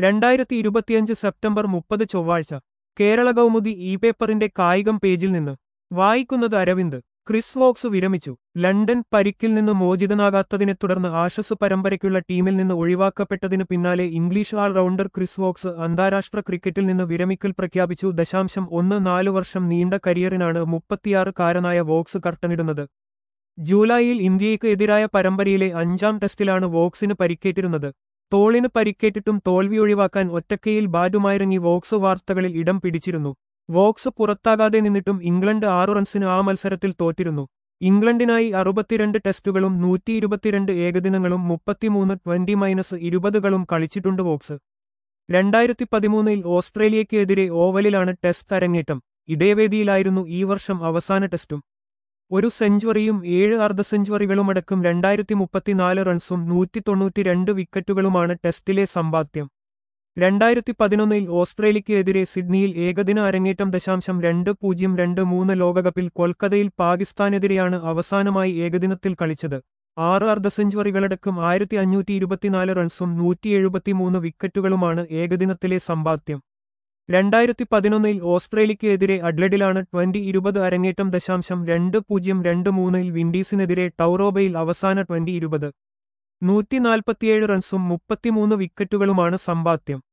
രണ്ടായിരത്തി ഇരുപത്തിയഞ്ച് സെപ്റ്റംബർ മുപ്പത് ചൊവ്വാഴ്ച കേരള കൗമുദി ഇ പേപ്പറിന്റെ കായികം പേജിൽ നിന്ന് വായിക്കുന്നത് അരവിന്ദ് ക്രിസ് വോക്സ് വിരമിച്ചു ലണ്ടൻ പരിക്കിൽ നിന്ന് മോചിതനാകാത്തതിനെ തുടർന്ന് ആഷസ് പരമ്പരയ്ക്കുള്ള ടീമിൽ നിന്ന് ഒഴിവാക്കപ്പെട്ടതിനു പിന്നാലെ ഇംഗ്ലീഷ് ഓൾറൗണ്ടർ ക്രിസ് വോക്സ് അന്താരാഷ്ട്ര ക്രിക്കറ്റിൽ നിന്ന് വിരമിക്കൽ പ്രഖ്യാപിച്ചു ദശാംശം ഒന്ന് നാല് വർഷം നീണ്ട കരിയറിനാണ് മുപ്പത്തിയാറുകാരനായ വോക്സ് കർട്ടനിടുന്നത് ജൂലൈയിൽ ഇന്ത്യയ്ക്ക് എതിരായ പരമ്പരയിലെ അഞ്ചാം ടെസ്റ്റിലാണ് വോക്സിന് പരിക്കേറ്റിരുന്നത് തോളിന് പരിക്കേറ്റിട്ടും തോൽവി ഒഴിവാക്കാൻ ഒറ്റക്കയിൽ ബാറ്റുമായിറങ്ങി വോക്സ് വാർത്തകളിൽ ഇടം പിടിച്ചിരുന്നു വോക്സ് പുറത്താകാതെ നിന്നിട്ടും ഇംഗ്ലണ്ട് ആറു റൺസിന് ആ മത്സരത്തിൽ തോറ്റിരുന്നു ഇംഗ്ലണ്ടിനായി അറുപത്തിരണ്ട് ടെസ്റ്റുകളും നൂറ്റി ഇരുപത്തിരണ്ട് ഏകദിനങ്ങളും മുപ്പത്തിമൂന്ന് ട്വന്റി മൈനസ് ഇരുപതുകളും കളിച്ചിട്ടുണ്ട് വോക്സ് രണ്ടായിരത്തി പതിമൂന്നിൽ ഓസ്ട്രേലിയയ്ക്ക് എതിരെ ഓവലിലാണ് ടെസ്റ്റ് അരങ്ങേറ്റം ഇതേ വേദിയിലായിരുന്നു ഈ വർഷം അവസാന ടെസ്റ്റും ഒരു സെഞ്ചുറിയും ഏഴ് അർദ്ധ സെഞ്ചുറികളുമടക്കം രണ്ടായിരത്തി മുപ്പത്തിനാല് റൺസും നൂറ്റി തൊണ്ണൂറ്റിരണ്ട് വിക്കറ്റുകളുമാണ് ടെസ്റ്റിലെ സമ്പാദ്യം രണ്ടായിരത്തി പതിനൊന്നിൽ ഓസ്ട്രേലിയയ്ക്ക് എതിരെ സിഡ്നിയിൽ ഏകദിന അരങ്ങേറ്റം ദശാംശം രണ്ട് പൂജ്യം രണ്ട് മൂന്ന് ലോകകപ്പിൽ കൊൽക്കത്തയിൽ പാകിസ്ഥാനെതിരെയാണ് അവസാനമായി ഏകദിനത്തിൽ കളിച്ചത് ആറ് അർദ്ധ സെഞ്ചുറികളടക്കം ആയിരത്തി അഞ്ഞൂറ്റി ഇരുപത്തിനാല് റൺസും നൂറ്റി എഴുപത്തിമൂന്ന് വിക്കറ്റുകളുമാണ് ഏകദിനത്തിലെ സമ്പാദ്യം രണ്ടായിരത്തി പതിനൊന്നിൽ ഓസ്ട്രേലിയയ്ക്ക് എതിരെ അഡ്ലഡിലാണ് ട്വന്റി ഇരുപത് അരങ്ങേറ്റം ദശാംശം രണ്ട് പൂജ്യം രണ്ട് മൂന്നിൽ വിൻഡീസിനെതിരെ ടൗറോബയിൽ അവസാന ട്വന്റി ഇരുപത് നൂറ്റി നാൽപ്പത്തിയേഴ് റൺസും മുപ്പത്തിമൂന്ന് വിക്കറ്റുകളുമാണ് സമ്പാദ്യം